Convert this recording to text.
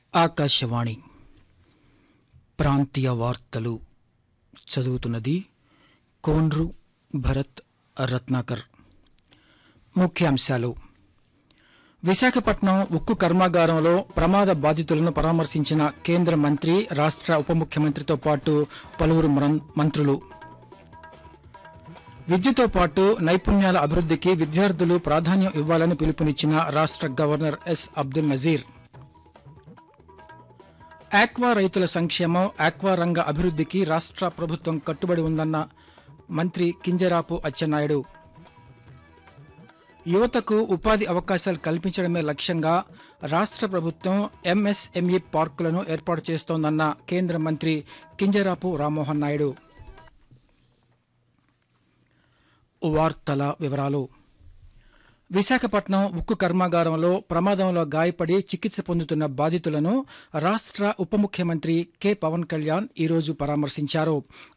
ఆకాశవాణి ప్రాంతీయ వార్తలు చదువుతున్నది కోన్రు భరత్ రత్నాకర్ ముఖ్యాంశాలు విశాఖపట్నం ఉక్కు కర్మాగారంలో ప్రమాద బాధితులను పరామర్శించిన కేంద్ర మంత్రి రాష్ట్ర ఉప ముఖ్యమంత్రితో పాటు పలువురు మరం- మంత్రులు విద్యతో పాటు నైపుణ్యాల అభివృద్ధికి విద్యార్థులు ప్రాధాన్యం ఇవ్వాలని పిలుపునిచ్చిన రాష్ట్ర governor S Abdul Nazeer aqua రైతుల సంక్షేమం ఆక్వా రంగ అభివృద్ధికి రాష్ట్ర ప్రభుత్వం కట్టుబడి ఉందన్న మంత్రి కింజరాపు అచ్చెన్నాయుడు యువతకు ఉపాధి అవకాశాలు కల్పించడమే లక్ష్యంగా రాష్ట్ర ప్రభుత్వం ఎంఎస్ఎంఈ పార్కులను ఏర్పాటు చేస్తోందన్న కేంద్ర మంత్రి కింజరాపు రామ్మోహన్ నాయుడు వార్తల వివరాలు విశాఖపట్నం ఉక్కు కర్మాగారంలో ప్రమాదంలో గాయపడి చికిత్స పొందుతున్న బాధితులను రాష్ట్ర ఉప ముఖ్యమంత్రి కె పవన్ కళ్యాణ్ ఈరోజు పరామర్శించారు